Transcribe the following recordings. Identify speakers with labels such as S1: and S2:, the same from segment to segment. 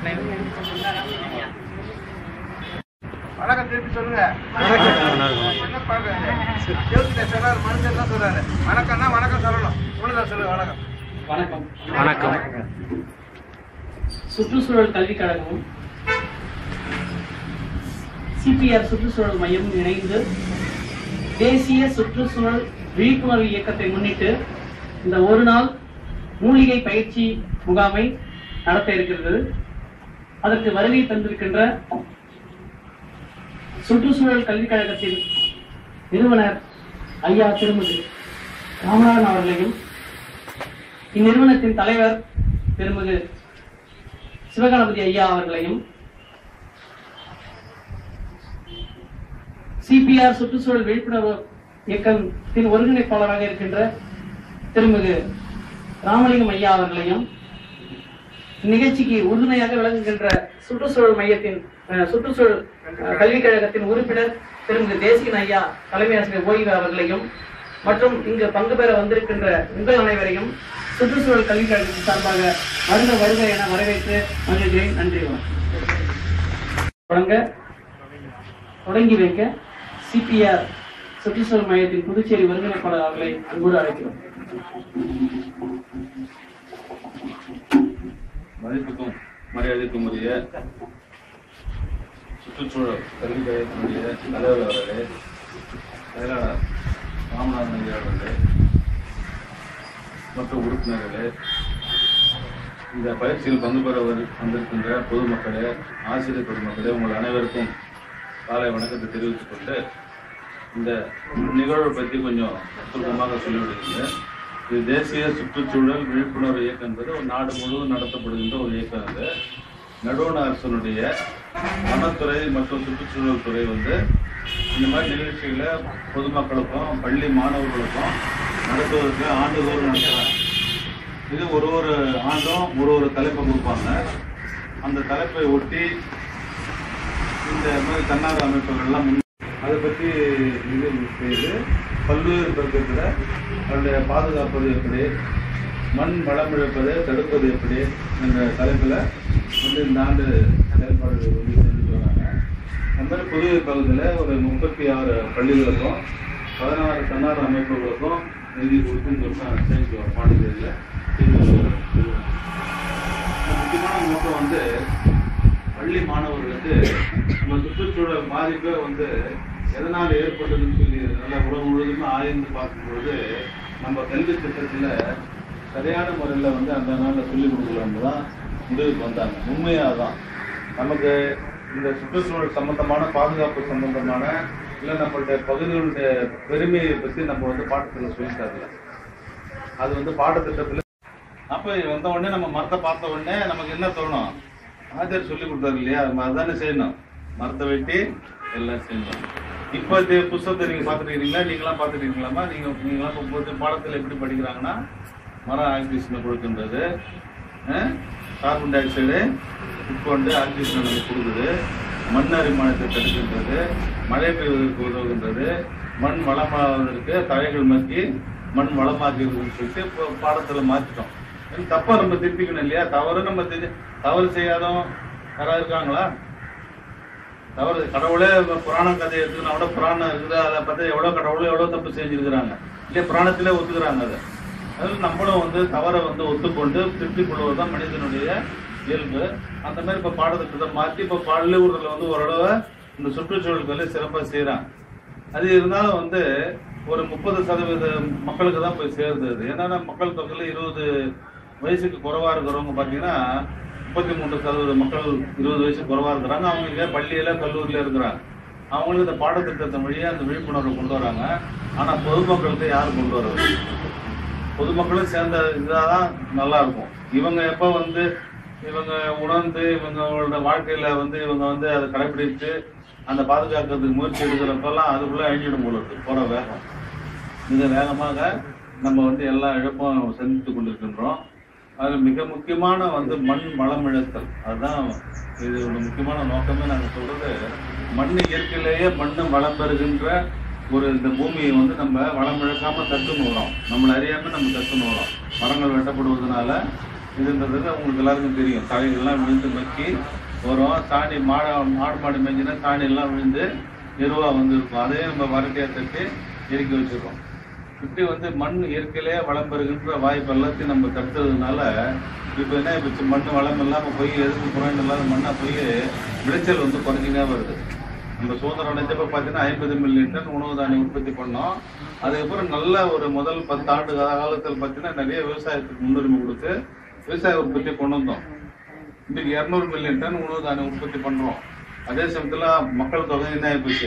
S1: வணக்கம் திருப்பி சொல்லுங்க என்ன பாக்குறீங்க ஜோதிட சொல்றாரு மனுஷன் தான் சொல்றாரு வணக்கம்னா வணக்கம் சொல்லணும் இவ்வளவுதான் சொல்லுங்க வணக்கம்
S2: வணக்கம்
S3: வணக்கம்
S2: சுற்றுச்சூழல் கல்விக் கழகமும் சிபிஆர் சுற்றுச்சூழல் மையமும் இணைந்து தேசிய சுற்றுச்சூழல் விழிப்புணர்வு இயக்கத்தை முன்னிட்டு இந்த ஒரு நாள் மூலிகை பயிற்சி முகாமை நடத்த இருக்கிறது அதற்கு வருகை தந்திருக்கின்ற சுற்றுச்சூழல் கல்விக் கழகத்தின் நிறுவனர் ஐயா திருமதி ராமநாதன் அவர்களையும் இந்நிறுவனத்தின் தலைவர் திருமிகு சிவகணபதி ஐயா அவர்களையும் சிபிஆர் சுற்றுச்சூழல் விழிப்புணர்வு இயக்கத்தின் ஒருங்கிணைப்பாளராக இருக்கின்ற திருமிகு ராமலிங்கம் ஐயா அவர்களையும் நிகழ்ச்சிக்கு உறுதுணையாக விளங்குகின்ற சுற்றுச்சூழல் மையத்தின் அஹ், சுற்றுச்சூழல் அஹ், கல்விக் கழகத்தின் உறுப்பினர் திருமிகு தேசிகன் ஐயா தலைமை ஆசிரியர் ஓய்வு அவர்களையும் மற்றும் இங்கு பங்கு பெற வந்திருக்கின்ற உங்கள் அனைவரையும் சுற்றுச்சூழல் கல்விக் கழகத்தின் சார்பாக வருக வருக என வரவேற்று மகிழ்கிறேன் நன்றி வணக்கம் தொடங்க தொடங்கி வைக்க சிபிஆர் சுற்றுச்சூழல் மையத்தின் புதுச்சேரி ஒருங்கிணைப்பாளர் அவர்களை அன்போடு அழைக்கிறோம்
S4: மதிப்புக்கும் மரியாதைக்கும் உரிய சுற்றுச்சூழல் கல்வி கழகத்தினுடைய தலைவர் அவர்களே செயலாளர் ராமநாதன் ஐயா அவர்களே மற்றும் உறுப்பினர்களே இந்த பயிற்சியில் பங்கு பெற வந்து- வந்திருக்கின்ற பொதுமக்களே ஆசிரியர் பெருமக்களே உங்கள் அனைவருக்கும் காலை வணக்கத்தை தெரிவித்துக் கொண்டு இந்த நிகழ்வை பற்றி கொஞ்சம் சுருக்கமாக சொல்லிவிடுங்க இது தேசிய சுற்றுச்சூழல் விழிப்புணர்வு இயக்கம் என்பது ஒரு நாடு முழுவதும் நடத்தப்படுகின்ற ஒரு இயக்கம் அது நடுவண அரசனுடைய வனத்துறை மற்றும் சுற்றுச்சூழல் துறை வந்து இந்த மாதிரி நிகழ்ச்சிகளை பொதுமக்களுக்கும் பள்ளி மாணவர்களுக்கும் நடத்துவதற்கு ஆண்டுதோறும் நடத்துகிறாங்க இது ஒரு ஒரு ஆண்டும் ஒரு ஒரு தலைப்பை கொடுப்பாங்க அந்த தலைப்பை ஒட்டி இந்த மாதிரி தன்னார்வ அமைப்புகள்லாம் முன் அதை பற்றி இது செய்து பல்வேறு பெருக்கத்தில் அதனுடைய பாதுகாப்பது எப்படி மண் வளமிழப்பதை தடுப்பது எப்படி என்ற தலைப்பில் வந்து இந்த ஆண்டு செயல்பாடுகள் வந்து செஞ்சுட்டு வராங்க அந்த மாதிரி புதுவை பகுதியில் ஒரு முப்பத்தி ஆறு பள்ளிகளுக்கும் பதினாறு தன்னார்வ அமைப்புகளுக்கும் நிதி கொடுத்து இந்த வருஷம் செஞ்சு வரோம் பாண்டிச்சேரியில் முக்கியமான நோக்கம் வந்து பள்ளி மாணவர்களுக்கு நம்ம சுற்றுச்சூழல் பாதிப்பே வந்து எதனால் ஏற்பட்டதுன்னு சொல்லி நல்லா உலகம் முழுவதுமே ஆய்ந்து பார்க்கும்பொழுது நம்ம கல்வி திட்டத்தில் சரியான முறையில் வந்து அந்த நாளில் சொல்லிக் கொடுக்கலாம்னு தான் முடிவுக்கு வந்தாங்க உண்மையாக தான் நமக்கு இந்த சுற்றுச்சூழல் சம்பந்தமான பாதுகாப்பு சம்பந்தமான இல்லை நம்மளுடைய பகுதிகளுடைய பெருமையை பற்றி நம்ம வந்து பாடத்தில் சொல்லி தரல அது வந்து பாடத்திட்டத்தில் அப்ப வந்த உடனே நம்ம மரத்தை பார்த்த உடனே நமக்கு என்ன தோணும் ஆச்சார் சொல்லி கொடுத்தாரு இல்லையா நம்ம அதானே செய்யணும் மரத்தை வெட்டி எல்லாம் செய்யணும் இப்போ இந்த புஸ்தகத்தை நீங்க பார்த்துருக்கீங்களா நீங்களாம் பார்த்துருக்கீங்களாமா நீங்க நீங்களாம் இப்போ பொறுத்த பாடத்தில் எப்படி படிக்கிறாங்கன்னா மரம் ஆக்சிஜனை கொடுக்கின்றது அஹ், கார்பன் டை ஆக்சைடு உட்கொண்டு ஆக்சிஜன் நமக்கு கொடுக்குது மண் அரிமானத்தை தடுக்கின்றது மழை பெய்வதற்கு உதவுகின்றது மண் வளமாவதற்கு தழைகள் மக்கி மண் வளமாக்குறதுன்னு சொல்லிட்டு இப்போ பாடத்துல மாத்திட்டோம் இது தப்பா நம்ம திருப்பிக்கணும் இல்லையா தவறு நம்ம தெரி தவறு செய்யாதவங்க யாராவது இருக்காங்களா தவறு கடவுளே இப்ப புராண கதை எடுத்துக்கினா கூட புராணம் இருக்குது அதை பத்தி எவ்வளவு கடவுளும் எவ்வளவு தப்பு செஞ்சிருக்கிறாங்க இல்லையா புராணத்திலே ஒத்துக்கிறாங்க அதை அதில் நம்மளும் வந்து தவறை வந்து ஒத்துக்கொண்டு திருத்திக் கொள்வது தான் மனிதனுடைய இயல்பு அந்த மாதிரி இப்போ பாடத்திட்டத்தை மாற்றி இப்போ பள்ளிக்கூடத்தில் வந்து ஓரளவு இந்த சுற்றுச்சூழல் கல்வி சிறப்பாக செய்கிறாங்க அது இருந்தாலும் வந்து ஒரு முப்பது சதவீத மக்களுக்கு தான் போய் சேருது அது ஏன்னா மக்கள் தொகையில் இருபது வயசுக்கு குறைவாக இருக்கிறவங்க பார்த்தீங்கன்னா முப்பத்தி மூன்று சதவீத மக்கள் இருபது வயசு குறைவாக இருக்கிறாங்க அவங்க இங்கே பள்ளியில் கல்லூரியில் இருக்கிறாங்க அவங்களுக்கு இந்த பாடத்திட்டத்தின் வழியாக அந்த விழிப்புணர்வு கொண்டு வராங்க ஆனால் பொதுமக்களுக்கு யாரும் கொண்டு வரது பொதுமக்களும் சேர்ந்த இதாக தான் நல்லா இருக்கும் இவங்க எப்போ வந்து இவங்க உணர்ந்து இவங்களோட வாழ்க்கையில வந்து இவங்க வந்து அதை கடைபிடித்து அந்த பாதுகாக்கிறதுக்கு முயற்சி எடுக்கிறப்பெல்லாம் அதுக்குள்ள அழிஞ்சிடும் போல இருக்கு போற வேகம் மிக வேகமாக நம்ம வந்து எல்லா இழப்பும் சந்தித்து கொண்டிருக்கின்றோம் அது மிக முக்கியமான வந்து மண் வளம் இழத்தல் அதுதான் இது ஒரு முக்கியமான நோக்கமே நாங்கள் சொல்றது மண் இயற்கையிலேயே மண் வளம் பெறுகின்ற ஒரு இந்த பூமியை வந்து நம்ம வளம் இழக்காம தட்டுன்னு வரோம் நம்மளை அறியாம நம்ம தட்டுன்னு வரோம் மரங்கள் வெட்டப்படுவதனால இதுன்றது உங்களுக்கு எல்லாருக்கும் தெரியும் தழைகள்லாம் விழுந்து மக்கி வரும் சாணி மாடு மாடு மாடு மேய்ஞ்சினா சாணி எல்லாம் விழுந்து எருவா வந்து இருக்கும் அதையே நம்ம வரட்டியா தட்டி இறக்கி வச்சிருக்கோம் இப்படி வந்து மண் இயற்கையிலே வளம் பெறுகின்ற வாய்ப்பு எல்லாத்தையும் நம்ம தடுத்ததுனால இப்போ என்ன இப்போ மண் வளம் இல்லாமல் போய் எதுக்கு புறாண்டு இல்லாத மண்ணாக போய் விளைச்சல் வந்து குறைஞ்சினே வருது நம்ம சுதந்திரம் அடைஞ்சப்ப பார்த்தீங்கன்னா ஐம்பது மில்லியன் டன் உணவு தானியம் உற்பத்தி பண்ணோம் அதுக்கப்புறம் நல்ல ஒரு முதல் பத்து ஆண்டு காலத்தில் பார்த்தீங்கன்னா நிறைய விவசாயத்துக்கு முன்னுரிமை கொடுத்து விவசாய உற்பத்தி கொண்டு வந்தோம் இன்னைக்கு இரநூறு மில்லியன் டன் உணவு தானியம் உற்பத்தி பண்றோம் அதே சமயத்துல மக்கள் தொகை என்ன ஆயிப்போச்சு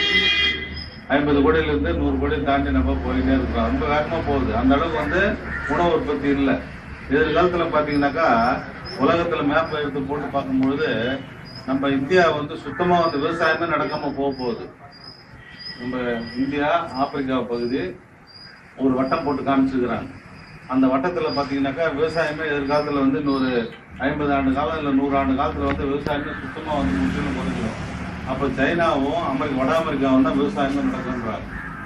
S4: ஐம்பது கோடியில இருந்து நூறு கோடி தாண்டி நம்ம போயிட்டே இருக்கிறோம் ரொம்ப வேகமா போகுது அந்த அளவுக்கு வந்து உணவு உற்பத்தி இல்லை எதிர்காலத்துல பாத்தீங்கன்னாக்கா உலகத்துல மேப் எடுத்து போட்டு பார்க்கும்பொழுது நம்ம இந்தியா வந்து சுத்தமா வந்து விவசாயமே நடக்காம போக போகுது நம்ம இந்தியா ஆப்பிரிக்கா பகுதி ஒரு வட்டம் போட்டு காமிச்சிருக்கிறாங்க அந்த வட்டத்துல பாத்தீங்கன்னாக்கா விவசாயமே எதிர்காலத்துல வந்து இன்னொரு ஐம்பது ஆண்டு காலம் இல்ல நூறு ஆண்டு காலத்துல வந்து விவசாயமே சுத்தமா வந்து முற்றிலும் குறைஞ்சிடும் அப்ப சைனாவும் அமெரிக்கா வட அமெரிக்காவும் தான் விவசாயமே நடக்குன்றாங்க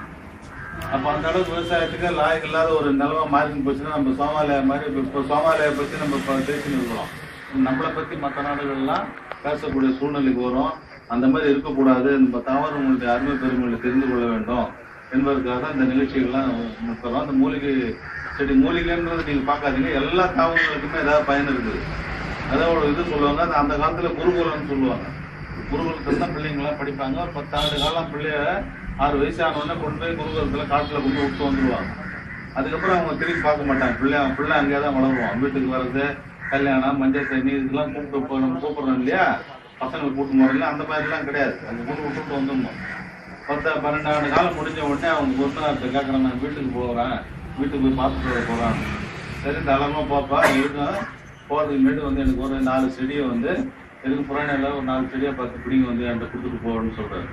S4: அப்ப அந்த அளவுக்கு விவசாயத்துக்கு லாயக்கு இல்லாத ஒரு நிலமா மாறி போச்சுன்னா நம்ம சோமாலியா மாதிரி இப்ப- இப்ப சோமாலியா பத்தி நம்ம இப்ப பேசின்னு இருக்கிறோம் நம்மளை பத்தி மற்ற நாடுகள்லாம் பேசக்கூடிய சூழ்நிலைக்கு வரும் அந்த மாதிரி இருக்கக்கூடாது நம்ம தாவரங்களுடைய அருமை பெருமைகளை தெரிந்து கொள்ள வேண்டும் என்பதற்காக தான் இந்த நிகழ்ச்சிகள்லாம் நடத்துறோம் அந்த மூலிகை செடி மூலிகைன்றது நீங்க பார்க்காதீங்க எல்லா தாவரங்களுக்குமே ஏதாவது பயன் இருக்குது அதாவது ஒரு இது சொல்லுவாங்க அது அந்த காலத்துல குருகுலம்னு சொல்லுவாங்க குருகுலத்துல தான் பிள்ளைங்களாம் படிப்பாங்க ஒரு பத்தாண்டு காலம் பிள்ளைய ஆறு வயசு ஆனவொடனே கொண்டு போய் குருகுலத்துல காட்டுல கொண்டு போய் விட்டு வந்துருவாங்க அதுக்கப்புறம் அவங்க திரும்பி பார்க்க மாட்டாங்க பிள்ளை பிள்ளை அங்கேயே தான் வளருவான் வீட்டுக்கு வர்றது கல்யாணம் மஞ்சள் தண்ணி இதெல்லாம் கூப்பிட்டு போ நம்ம கூப்பிடுறோம் இல்லையா பசங்களை கூட்டு போறோம் அந்த மாதிரிலாம் கிடையாது அங்க கொண்டு விட்டுட்டு வந்துடணும் பத்து பன்னெண்டு ஆண்டு காலம் முடிஞ்ச உடனே அவங்க பொருத்தத்தை கேட்குறேன் நான் வீட்டுக்கு போகிறேன் வீட்டுக்கு போய் பார்த்துட்டு வர போகிறேன் சரி தாராளமாக பாப்பா இருக்கும் போகிறதுக்கு முன்னாடி வந்து எனக்கு ஒரு நாலு செடியை வந்து எனக்கு புறாணியில் ஒரு நாலு செடியை பார்த்து பிடிங்க வந்து என்கிட்ட கொடுத்துட்டு போகணும்னு சொல்கிறாரு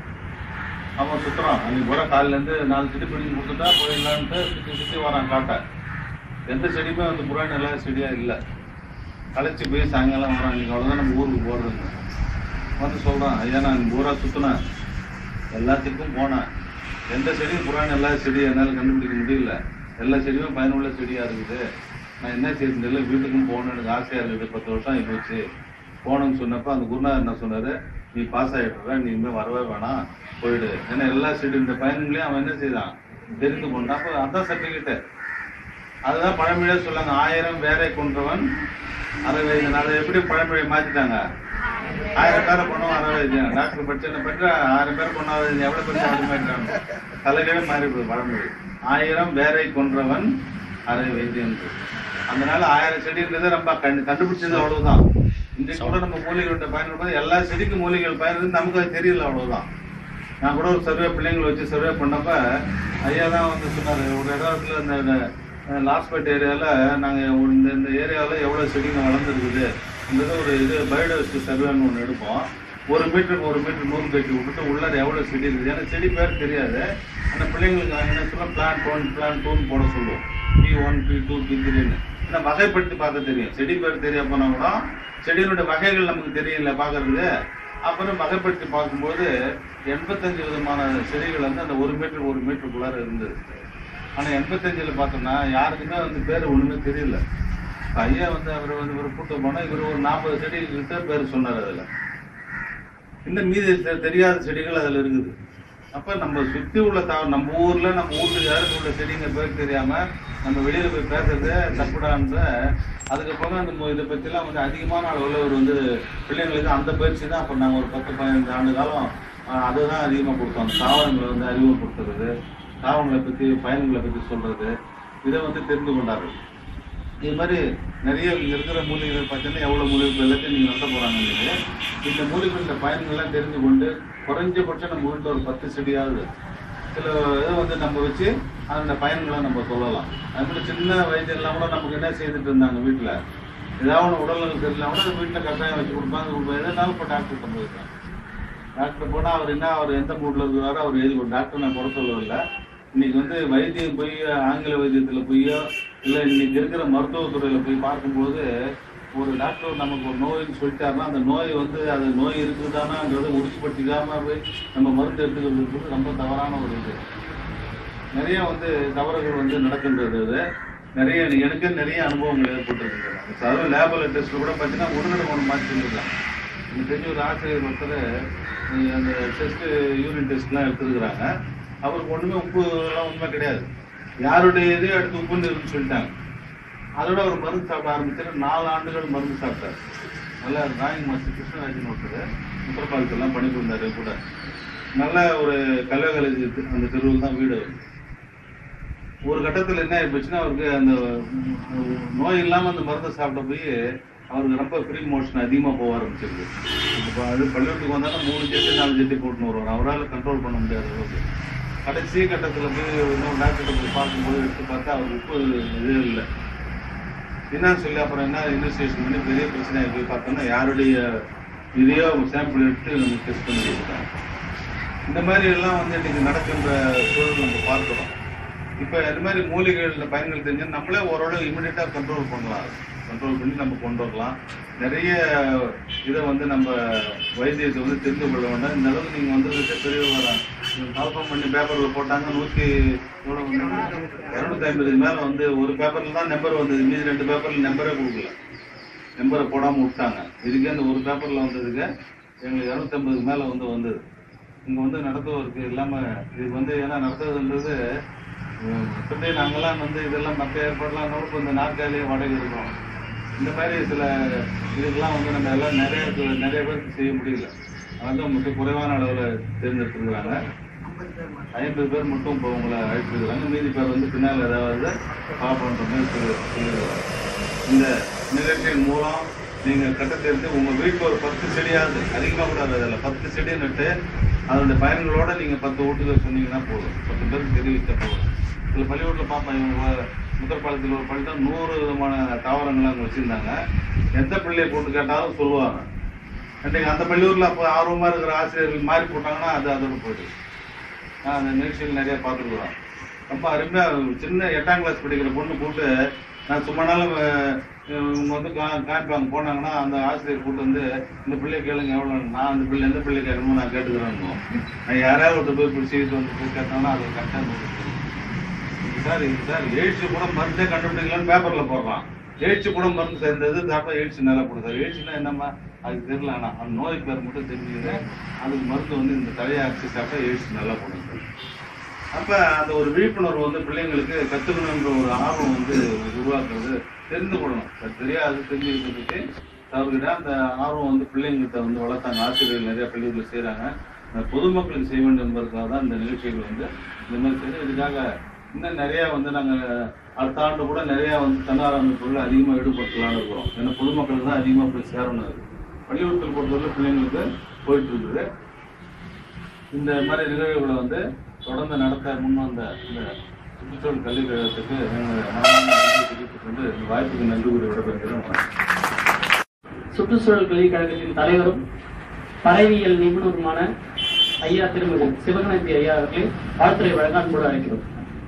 S4: அவன் சுற்றுறான் அன்னைக்கு பூரா காலையிலேருந்து நாலு செடி பிடிங்கி கொடுத்துட்டா போயிடலான்ட்டு சுற்றி சுற்றி வரான் காட்ட எந்த செடியுமே வந்து புறாணி இல்லாத செடியாக இல்லை களைச்சி போய் சாயங்காலம் வரான் இன்னைக்கு அவ்வளோதான் நம்ம ஊருக்கு போகிறது வந்து சொல்கிறான் ஐயா நான் ஊரா சுற்றினேன் எல்லாத்துக்கும் போனேன் எந்த செடியும் புறாணி எல்லா செடியும் என்னால் கண்டுபிடிக்க முடியல எல்லா செடியும் பயனுள்ள செடியாக இருக்குது நான் என்ன செய்யறது தெரியல வீட்டுக்கும் போகணும் எனக்கு ஆசையாக இருக்குது பத்து வருஷம் ஆகி போச்சு போகணும்னு சொன்னப்போ அந்த குருநாதர் என்ன சொன்னார் நீ பாஸ் ஆகிடுற நீ இனிமேல் வரவே வேணாம் போயிடு ஏன்னா எல்லா செடி இந்த பயன்களையும் அவன் என்ன செய்தான் தெரிந்து கொண்டான் அப்போ அதான் சர்டிஃபிகேட்டு அதுதான் பழமொழியே சொல்லாங்க ஆயிரம் வேரை கொன்றவன் அறுபது அதை எப்படி பழமொழி மாத்திட்டாங்க ஆயிரம் பேரை கொண்டவன் அறுபது டாக்டர் படிச்சு பெற்ற ஆயிரம் பேர் கொண்டாவது எவ்வளவு பேர் மாறிட்டாங்க தலைகவே மாறி போகுது பழமொழி ஆயிரம் வேரை கொன்றவன் அரை வைத்தியம் அதனால ஆயிரம் செடின்றது நம்ம கண்டு கண்டுபிடிச்சது அவ்வளவுதான் இன்றைக்கு கூட நம்ம மூலிகைகள் பயன்படும்போது எல்லா செடிக்கும் மூலிகைகள் பயன்படுது நமக்கு அது தெரியல அவ்வளவுதான் நான் கூட ஒரு சர்வே பிள்ளைங்களை வச்சு சர்வே பண்ணப்ப ஐயா தான் வந்து சொன்னாரு ஒரு இடத்துல இந்த லாஸ்பேட் ஏரியாவில் நாங்கள் இந்த இந்த ஏரியாவில் எவ்வளோ செடிங்க வளர்ந்துருக்குது இந்த ஒரு இது பயோடைவர்சிட்டி சர்வேன்னு ஒன்று எடுப்போம் ஒரு மீட்டருக்கு ஒரு மீட்டர் நூறு கட்டி விட்டுட்டு உள்ளார எவ்வளோ செடி இருக்குது ஏன்னா செடி பேர் தெரியாது அந்த பிள்ளைங்களுக்கு நாங்கள் என்ன சொல்லுவோம் பிளான் ஒன் பிளான் டூன்னு போட சொல்லுவோம் B one B two B த்ரீன்னு ஏன்னா வகைப்படுத்தி பார்க்க தெரியும் செடி பேர் தெரிய போனா கூட செடியினுடைய வகைகள் நமக்கு தெரியல பார்க்கறதுக்கு அப்புறம் வகைப்படுத்தி பார்க்கும்போது எண்பத்தஞ்சு விதமான செடிகள் வந்து அந்த ஒரு மீட்டர் ஒரு மீட்டருக்குள்ளார இருந்தது ஆனா எண்பத்தஞ்சுல பார்த்தோம்னா யாருக்குமே வந்து பேர் ஒண்ணுமே தெரியல இப்ப ஐயா வந்து அவர் வந்து இவர் கூட்டு போனா இவர் ஒரு நாற்பது செடி கிட்ட பேர் சொன்னார் அதுல இன்னும் மீதி தெ- தெரியாத செடிகள் அதுல இருக்குது அப்ப நம்ம சுத்தி உள்ள தா நம்ம ஊர்ல நம்ம வீட்டுக்கு யாருக்கு உள்ள செடிங்க பேர் தெரியாம நம்ம வெளியில போய் பேசுறது தப்புடான்ற அதுக்கப்புறம் அந்த மு- இதை பத்திலாம் வந்து அதிகமான அளவுல ஒரு வந்து பிள்ளைங்களுக்கு அந்த பயிற்சி தான் அப்ப நாங்க ஒரு பத்து பதினஞ்சு ஆண்டு காலம் ஆஹ், அதுதான் அதிகமா கொடுத்தோம் அந்த தாவரங்களை வந்து அறிமுகப்படுத்துறது தாவரங்களை பத்தி பயன்களை பத்தி சொல்றது இதை வந்து தெரிந்து கொண்டார்கள் இது மாதிரி நிறைய இங்க இருக்கிற மூலிகைகள் பார்த்தீங்கன்னா எவ்வளவு மூலிகைகள் எல்லாத்தையும் நீங்க நடத்த போறாங்க நீங்க இந்த மூலிகைகளோட பயன்கள்லாம் தெரிந்து கொண்டு குறைஞ்சபட்சம் நம்ம வீட்டில் ஒரு பத்து செடியாவது சில இதை வந்து நம்ம வச்சு அந்த பயன்களை நம்ம சொல்லலாம் அது மாதிரி சின்ன வயதுலாம் கூட நமக்கு என்ன செய்துட்டு இருந்தாங்க வீட்டில் ஏதாவது ஒன்று உடல்நலம் தெரியல கூட வீட்டில் கட்டாயம் வச்சு கொடுப்பாங்க கொடுப்பாங்க எதனாலும் இப்போ டாக்டர் போயிருக்காங்க டாக்டர் போனால் அவர் என்ன அவர் எந்த மூட்ல இருக்கிறாரோ அவர் எழுதி கொடு டாக்டர் நான் குறை சொல்லவில்லை இன்னைக்கு வந்து வைத்தியம் போய் ஆங்கில வைத்தியத்தில் போயோ இல்லை இன்னைக்கு இருக்கிற மருத்துவத்துறையில் போய் பார்க்கும்போது ஒரு டாக்டர் நமக்கு ஒரு நோய்னு சொல்லிட்டாருன்னா அந்த நோய் வந்து அது நோய் இருக்குதானான்றதை உறுதிப்படுத்திக்காம போய் நம்ம மருந்து எடுத்துக்கிறது ரொம்ப தவறான ஒரு இது நிறைய வந்து தவறுகள் வந்து நடக்கின்றது அது நிறைய எனக்கு நிறைய அனுபவங்கள் ஏற்பட்டிருக்கு அதுவும் லேபல் டெஸ்ட்ல கூட பார்த்தீங்கன்னா உடனடி ஒன்று மாற்றி சொல்லியிருக்காங்க எனக்கு தெரிஞ்ச ஒரு ஆசிரியர் ஒருத்தர் அஹ் அந்த டெஸ்ட் யூரின் டெஸ்ட்லாம் எடுத்துருக்குறாங்க அவருக்கு ஒண்ணுமே உப்பு எல்லாம் உண்மை கிடையாது யாருடைய இதே எடுத்து உப்புன்னு இருக்குன்னு சொல்லிட்டாங்க அதோட அவர் மருந்து சாப்பிட ஆரம்பிச்சாரு நாலு ஆண்டுகள் மருந்து சாப்பிட்டார் நல்ல டிராயிங் மாஸ்டர் கிருஷ்ணராஜன் ஒருத்தர் உத்தரபாலத்தெல்லாம் பண்ணி கொடுத்தாரு கூட நல்ல ஒரு கல்வி காலேஜ் அந்த தெருவில் தான் வீடு அவருக்கு. ஒரு கட்டத்தில் என்ன ஆயிடுச்சுன்னா அவருக்கு அந்த உம், நோய் இல்லாம அந்த மருந்தை சாப்பிட்ட போய் அவருக்கு ரொம்ப ஃப்ரீ மோஷன் அதிகமா போக ஆரம்பிச்சிருக்கு இப்போ அது பள்ளிக்கூடத்துக்கு வந்தாலும் மூணு ஜெட்டி நாலு ஜெட்டி போட்டுன்னு வருவார் அவரால் கண்ட்ரோல் பண்ண முடியாத அளவுக்கு கடைசி கட்டத்தில் போய் இன்னும் டாக்டர்கிட்ட போய் பார்க்கும்போது எடுத்து பார்த்தா அவருக்கு உப்பு இது இல்லை என்னன்னு சொல்லி அப்புறம் என்ன இன்வெஸ்டிகேஷன் பண்ணி பெரிய பிரச்சனை போய் பார்த்தோம்னா யாருடைய இதையோ சாம்பிள் எடுத்து நம்ம டெஸ்ட் பண்ணி கொடுத்தாங்க இந்த மாதிரி எல்லாம் வந்து இன்னைக்கு நடக்கின்ற சூழல் நம்ம பார்க்கிறோம் இப்போ இந்த மாதிரி மூலிகைகளில் பயன்கள் தெரிஞ்சு நம்மளே ஓரளவு இமிடியட்டாக கண்ட்ரோல் பண்ணலாம் கண்ட்ரோல் பண்ணி நம்ம கொண்டு வரலாம் நிறைய இதை வந்து நம்ம வைத்தியத்தை வந்து தெரிந்து கொள்ள வேண்டாம் இந்த அளவுக்கு நீங்கள் வந்து பெரிய கல்பம் பண்ணி பேப்பரில் போட்டாங்க நூற்றி எவ்வளோ இரநூத்தி ஐம்பதுக்கு மேலே வந்து ஒரு பேப்பரில் தான் நம்பர் வந்தது மீதி ரெண்டு பேப்பரில் நம்பரே கொடுக்கல நம்பரை போடாமல் விட்டாங்க இதுக்கே அந்த ஒரு பேப்பரில் வந்ததுக்கு எங்களுக்கு இரநூத்தம்பதுக்கு மேலே வந்து வந்தது இங்கே வந்து நடத்துவதற்கு இல்லாமல் இதுக்கு வந்து ஏன்னா நடத்துவதுன்றது உம், மற்றபடி நாங்கெல்லாம் வந்து இதெல்லாம் மற்ற ஏற்பாடுலாம் நோக்கு இந்த நாற்காலியே வாடகை இருக்கோம் இந்த மாதிரி சில இதுக்கெல்லாம் வந்து நம்ம எல்லாம் நிறைய பேர் நிறைய பேருக்கு செய்ய முடியல அதான் மிக குறைவான அளவில் தேர்ந்தெடுத்துருக்குறாங்க ஐம்பது பேர் மட்டும் இப்போ உங்களை அழைச்சிருக்கிறாங்க மீதி பேர் வந்து பின்னால் ஏதாவது பார்ப்போன்ற மாதிரி சொல்லி சொல்லிடுறாங்க இந்த நிகழ்ச்சியின் மூலம் நீங்கள் கட்டத்திற்கு உங்கள் வீட்டில் ஒரு பத்து செடியாவது அதிகமாக கூட அதில் பத்து செடி நட்டு அதனுடைய பயன்களோட நீங்கள் பத்து வீட்டுக்கு சொன்னீங்கன்னா போதும் பத்து பேருக்கு தெரிவித்தா போதும் சில பள்ளிக்கூடத்தில் பார்ப்பேன் இவங்க முதற்பாலத்தில் ஒரு பள்ளிதான் நூறு விதமான தாவரங்கள் அங்கே வச்சுருந்தாங்க எந்த பிள்ளையை போட்டு கேட்டாலும் சொல்லுவாங்க அன்றைக்கு அந்த பள்ளியூரில் அப்போ ஆர்வமாக இருக்கிற ஆசிரியர்கள் மாறி போட்டாங்கன்னா அது அதோட போயிடுது நான் அந்த நிகழ்ச்சிகள் நிறைய பார்த்துருக்குறோம் ரொம்ப அருமையாக சின்ன எட்டாம் கிளாஸ் படிக்கிற பொண்ணு கூப்பிட்டு நான் சும்மா நாளும் அஹ், இவங்க வந்து கா காமிப்பாங்க போனாங்கன்னா அந்த ஆசிரியர் கூட்டு வந்து இந்த பிள்ளைய கேளுங்க எவ்வளோ நான் அந்த பிள்ளை எந்த பிள்ளை கேட்கணுமோ நான் கேட்டுக்கிறேன்னு நான் யாராவது ஒருத்தர் போய் பிடிச்சி வந்து போய் கேட்டாங்கன்னா அது கரெக்டாக சார் இது சார் எய்ட்ஸ் கூட மருந்தே கண்டுபிடிக்கலாம்னு பேப்பர்ல போடுறான் எய்ட்ஸ் கூட மருந்து சேர்ந்தது சாப்பிட்டா எய்ட்ஸ் நல்லா போடும் சார் எய்ட்ஸ்னா என்னம்மா அதுக்கு தெரியல ஆனா அந்த நோய் பேர் மட்டும் தெரிஞ்சுக்கிது அதுக்கு மருந்து வந்து இந்த தலையை அரைச்சி சாப்பிட்டா எய்ட்ஸ் நல்லா போடும் சார் அப்ப அந்த ஒரு விழிப்புணர்வு வந்து பிள்ளைங்களுக்கு கத்துக்கணுன்ற ஒரு ஆர்வம் வந்து உருவாக்குறது தெரிந்து கொள்ளணும் அது தெரியாது தெரிஞ்சுக்கிறதுக்கு அவர்கிட்ட அந்த ஆர்வம் வந்து பிள்ளைங்கள்கிட்ட வந்து வளர்த்தாங்க ஆசிரியர்கள் நிறைய பள்ளிகளில் செய்கிறாங்க பொதுமக்களுக்கு செய்ய வேண்டும் என்பதற்காக தான் இந்த நிகழ்ச்சிகள் வந்து இந்த மாதிரி செய்து இதுக்காக இன்னும் நிறைய வந்து நாங்கள் அடுத்த ஆண்டு கூட நிறைய வந்து தன்னார் அமைப்புகள் அதிகமாக ஈடுபடுத்தலாம்னு இருக்கிறோம் ஏன்னா பொதுமக்களுக்கு தான் அதிகமாக போய் சேரணும் அது பள்ளிக்கூடத்தில் பொறுத்தவரை பிள்ளைங்களுக்கு போயிட்டு இருக்குது இந்த மாதிரி நிகழ்வுகளை வந்து தொடர்ந்து நடத்த முன் வந்த இந்த சுற்றுச்சூழல் கல்வி கழகத்துக்கு எங்கள் மனமார்ந்த நன்றியை தெரிவித்துக் கொண்டு இந்த வாய்ப்புக்கு நன்றி கூறி விடைபெறுகிறேன் வணக்கம்.
S2: சுற்றுச்சூழல் கல்விக் கழகத்தின் தலைவரும் பறவையியல் நிபுணருமான ஐயா திருமதி சிவகணபதி ஐயா அவர்களை வாழ்த்துறை வழங்க அன்போடு அழைக்கிறோம்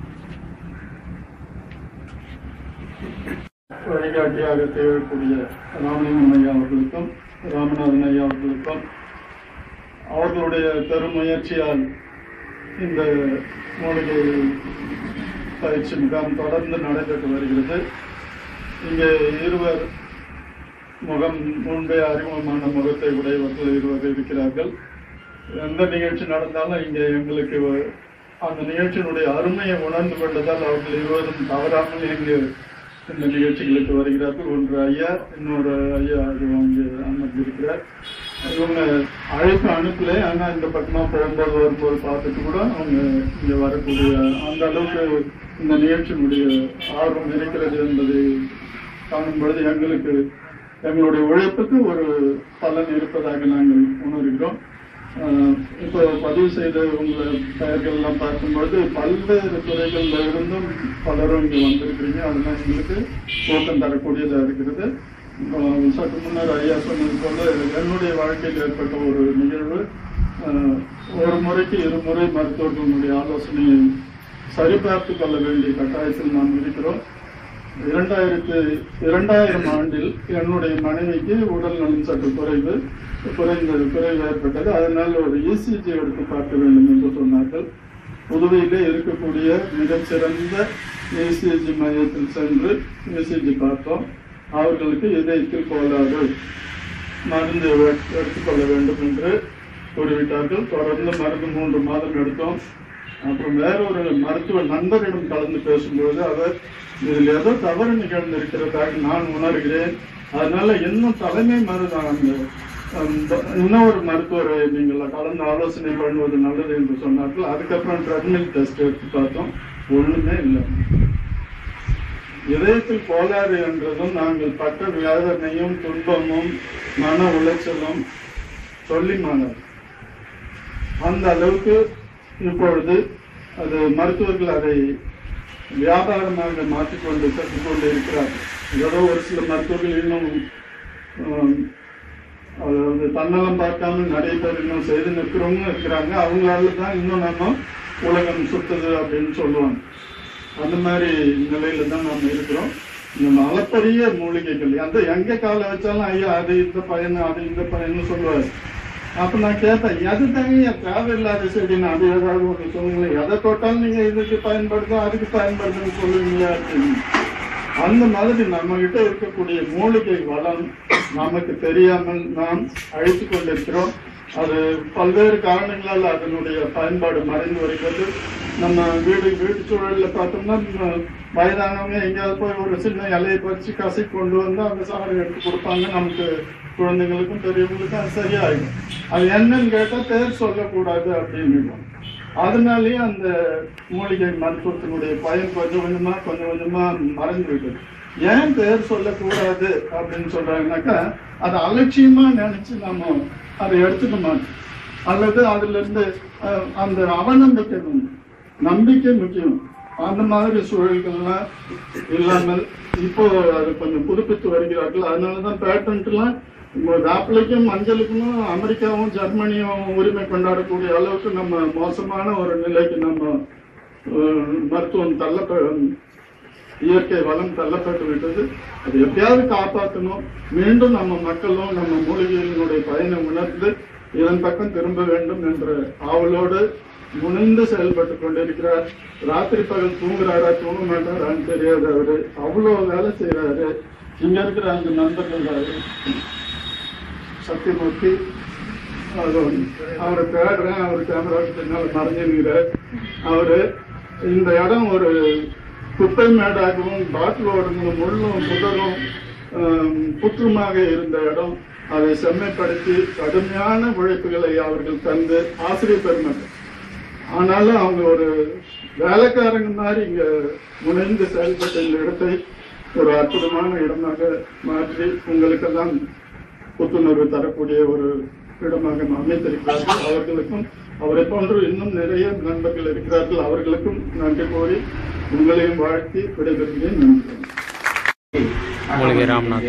S3: வழிகாட்டியாக தேவைக்கூடிய ராமலிங்கம் ஐயா அவர்களுக்கும் ராமநாதன் ஐயா அவர்களுக்கும் அவர்களுடைய பெருமுயற்சியால் இந்த மூலிகை பயிற்சி முகாம் தொடர்ந்து நடைபெற்று வருகிறது இங்கே இருவர் முகம் முன்பே அறிமுகமான முகத்தை உடையவர்கள் இருவர் இருக்கிறார்கள் எந்த நிகழ்ச்சி நடந்தாலும் இங்கே எங்களுக்கு வ- அந்த நிகழ்ச்சியினுடைய அருமையை உணர்ந்து கொண்டதால் அவர்கள் இருவரும் தவறாமல் இங்கு இந்த நிகழ்ச்சிகளுக்கு வருகிறார்கள் ஒன்று ஐயா இன்னொரு ஐயா அது அங்கே அமர்ந்திருக்கிறார் இவங்க அழைப்பு அனுப்பல ஆனா இந்த பக்கமா போகும்போது வரும்போது பார்த்துட்டு கூட அவங்க இங்க வரக்கூடிய அந்த அளவுக்கு இந்த நிகழ்ச்சியினுடைய ஆர்வம் இருக்கிறது என்பதை காணும் பொழுது எங்களுக்கு எங்களுடைய உழைப்புக்கு ஒரு பலன் இருப்பதாக நாங்கள் உணர்கிறோம் ஆஹ் இப்போ பதிவு செய்த உங்களை பெயர்கள் எல்லாம் பார்க்கும்பொழுது பல்வேறு துறைகள்ல இருந்தும் பலரும் இங்க வந்திருக்கிறீங்க அதெல்லாம் எங்களுக்கு ஊக்கம் தரக்கூடியதா இருக்கிறது ஆஹ் சற்று முன்னர் ஐயா சொன்னது போல என்னுடைய வாழ்க்கையில் ஏற்பட்ட ஒரு நிகழ்வு ஆஹ் ஒரு முறைக்கு இருமுறை மருத்துவர்களுடைய ஆலோசனையை சரிபார்த்து கொள்ள வேண்டிய கட்டாயத்தில் நாம் இருக்கிறோம் இரண்டாயிரத்து இரண்டாயிரம் ஆண்டில் என்னுடைய மனைவிக்கு உடல் நலம் சற்று குறைவு குறைந்தது குறைவு ஏற்பட்டது அதனால் ஒரு இசிஜி எடுத்து பார்க்க வேண்டும் என்று சொன்னார்கள் புதுவையிலே இருக்கக்கூடிய மிகச்சிறந்த ஏசிஜி மையத்தில் சென்று ஏசிஜி பார்த்தோம் அவர்களுக்கு இதயத்தில் கோளாறு மருந்து எடு- எடுத்துக்கொள்ள வேண்டும் என்று கூறிவிட்டார்கள் தொடர்ந்து மருந்து மூன்று மாதம் எடுத்தோம் அப்புறம் வேறொரு மருத்துவ நண்பரிடம் கலந்து பேசும்போது அவர் இதில் ஏதோ தவறு நிகழ்ந்திருக்கிறதாக நான் உணர்கிறேன் அதனால இன்னும் தலைமை மருந்து அந்த இன்னொரு மருத்துவரை நீங்கள் கலந்து ஆலோசனை பண்ணுவது நல்லது என்று சொன்னார்கள் அதுக்கப்புறம் ட்ரெட்மில் டெஸ்ட் எடுத்து பார்த்தோம் ஒண்ணுமே இல்லை இதயத்தில் கோளாறு என்றதும் நாங்கள் பட்ட வேதனையும் துன்பமும் மன உளைச்சலும் சொல்லி மாணவர் அந்த அளவுக்கு இப்பொழுது அது மருத்துவர்கள் அதை வியாபாரமாக மாற்றிக்கொண்டு சென்று கொண்டு இருக்கிறார்கள் ஏதோ ஒரு சில மருத்துவர்கள் இன்னும் ஆம், அதாவது தன்னலம் பார்க்காம நிறைய பேர் இன்னும் செய்து நிற்கிறவங்க இருக்கிறாங்க அவங்களால தான் இன்னும் நம்ம உலகம் சுத்துது அப்படின்னு சொல்லுவாங்க அந்த மாதிரி நிலையில தான் நம்ம இருக்கிறோம் இந்த அளப்பரிய மூலிகைகள் அந்த எங்க காலை வச்சாலும் ஐயா அது இந்த பயன் அது இந்த பயன்னு சொல்லுவாரு அப்ப நான் கேட்பேன் எது தாங்க தேவையில்லாத செடின்னு அது ஏதாவது ஒன்று சொல்லுங்களேன் எதை தொட்டாலும் நீங்க இதுக்கு பயன்படுதோ அதுக்கு பயன்படுதுன்னு சொல்லுவீங்க அப்படின்னு அந்த மாதிரி நம்ம கிட்ட இருக்கக்கூடிய மூலிகை வளம் நமக்கு தெரியாமல் நாம் அழித்து கொண்டிருக்கிறோம் அது பல்வேறு காரணங்களால் அதனுடைய பயன்பாடு மறைந்து வருகிறது நம்ம வீடு வீட்டு சூழல்ல பார்த்தோம்னா நம்ம வயதானவங்க எங்கேயாவது போய் ஒரு சின்ன இலையை பறிச்சு கசை கொண்டு வந்து அந்த சாறு எடுத்து கொடுப்பாங்க நமக்கு குழந்தைங்களுக்கும் பெரியவங்களுக்கும் அது சரியாயிடும் அது என்னன்னு கேட்டா பேர் சொல்லக்கூடாது அப்படின்னு அதனாலேயே அந்த மூலிகை மருத்துவத்தினுடைய பயன் கொஞ்சம் கொஞ்சமா கொஞ்சம் கொஞ்சமா மறைந்து விட்டது ஏன் பேர் சொல்லக்கூடாது அப்படின்னு சொல்றாங்கன்னாக்கா அதை அலட்சியமா நினைச்சு நம்ம அதை எடுத்துக்க மாட்டோம் அல்லது அதுல இருந்து அஹ், அந்த அவநம்பிக்கை உண்டு. நம்பிக்கை முக்கியம் அந்த மாதிரி சூழல்கள்லாம் இல்லாமல் இப்போ அது கொஞ்சம் புதுப்பித்து வருகிறார்கள் அதனாலதான் பேட்டன்ட் எல்லாம் இப்போ வேப்பிலைக்கும் மஞ்சளுக்கும் அமெரிக்காவும் ஜெர்மனியும் உரிமை கொண்டாடக்கூடிய அளவுக்கு நம்ம மோசமான ஒரு நிலைக்கு நம்ம அஹ், மருத்துவம் தள்ள இயற்கை வளம் தள்ளப்பட்டு விட்டது அது எப்படியாவது காப்பாற்றணும் மீண்டும் நம்ம மக்களும் நம்ம மூலிகைகளினுடைய பயனை உணர்ந்து இதன் பக்கம் திரும்ப வேண்டும் என்ற ஆவலோடு முனைந்து செயல்பட்டு கொண்டிருக்கிறார் ராத்திரி பகல் தூங்குறாரா தூங்க மாட்டாரான்னு தெரியாது அவரு அவ்வளவு வேலை செய்யறாரு இங்க இருக்கிற அந்த நண்பர்கள் அவரு. சத்தியமூர்த்தி அது அவரை தேடுறேன் அவர் கேமராவுக்கு பின்னால் மறைஞ்சிருக்கிறார் அவரு இந்த இடம் ஒரு குப்பை மேடாகவும் பாட்டில் ஓடுங்களும் முள்ளும் புதரும் ஆம், புற்றுமாக இருந்த இடம் அதை செம்மைப்படுத்தி கடுமையான உழைப்புகளை அவர்கள் தந்து ஆசிரியர் பெருமக்கள் ஆனாலும் அவங்க ஒரு வேலைக்காரங்க மாதிரி இங்க முனைந்து செயல்பட்ட இந்த இடத்தை ஒரு அற்புதமான இடமாக மாற்றி உங்களுக்கெல்லாம் புத்துணர்வு தரக்கூடிய ஒரு இடமாக அமைத்திருக்கிறார்கள் அவர்களுக்கும் அவரை போன்று இன்னும் நிறைய நண்பர்கள் இருக்கிறார்கள் அவர்களுக்கும் நன்றி கூறி உங்களையும் வாழ்த்தி விடைபெறுகிறேன் நன்றி
S5: மூலிகை ராம்நாத்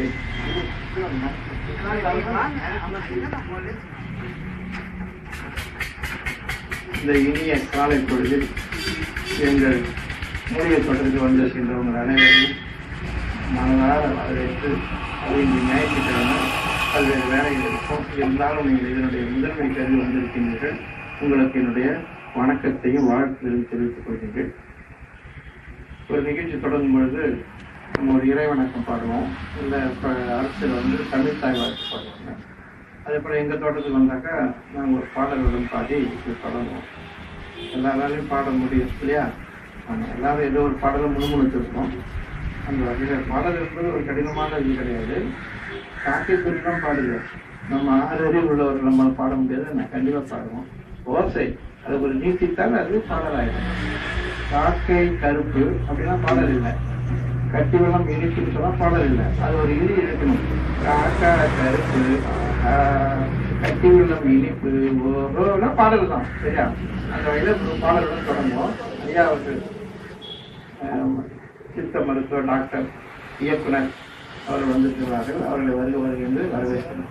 S1: இந்த இனிய காலை பொழுதில் எங்கள் மூலிகை தொடர்ந்து வந்திருக்கின்ற உங்கள் அனைவரையும் மனதார வரவேற்று அது இன்று ஞாயிற்றுக்கிழமை பல்வேறு வேலைகள் இருக்கும் இருந்தாலும் நீங்கள் இதனுடைய முதன்மை கருதி வந்திருக்கின்றீர்கள் உங்களுக்கு என்னுடைய வணக்கத்தையும் வாழ்த்துதலையும் தெரிவித்துக் கொள்கின்றேன் ஒரு நிகழ்ச்சி தொடங்கும் பொழுது நம்ம ஒரு இறை வணக்கம் பாடுவோம் இல்லை இப்போ அரசியல் வந்து தமிழ் தாய் வாழ்த்து பாடுவாங்க அதே போல் எங்கள் தோட்டத்துக்கு வந்தாக்கா நாங்கள் ஒரு பாடல்களும் பாடி இப்படி தொடங்குவோம் எல்லாராலையும் பாட முடியும் இல்லையா ஆமாம் எல்லாரும் ஏதோ ஒரு பாடலை முழுமுழுத்திருக்கோம் அந்த வகையில் பாடல் என்பது ஒரு கடினமான இது கிடையாது காக்கை குறிப்பாக பாடுங்க நம்ம ஆறு அறிவு உள்ளவர் நம்ம பாட முடியாது நான் கண்டிப்பாக பாடுவோம் ஓசை அது ஒரு நீட்டித்தால் அது பாடலாயிடும் காக்கை கருப்பு அப்படின்னா பாடல் இல்லை கட்டி வெள்ளம் இனிப்புன்னு சொன்னா பாடல் இல்லை அது ஒரு இனி இருக்கணும் காக்கா கருப்பு ஆஹ், கட்டி வெள்ளம் இனிப்பு ஓரோனா பாடல் தான் சரியா அந்த வகையில் ஒரு பாடலுடன் தொடங்குவோம் ஐயா அவர்கள் ஆஹ், சித்த மருத்துவ டாக்டர் இயக்குனர் அவர்கள் வந்திருக்கிறார்கள் அவர்களை வருக வருக என்று வரவேற்கிறோம்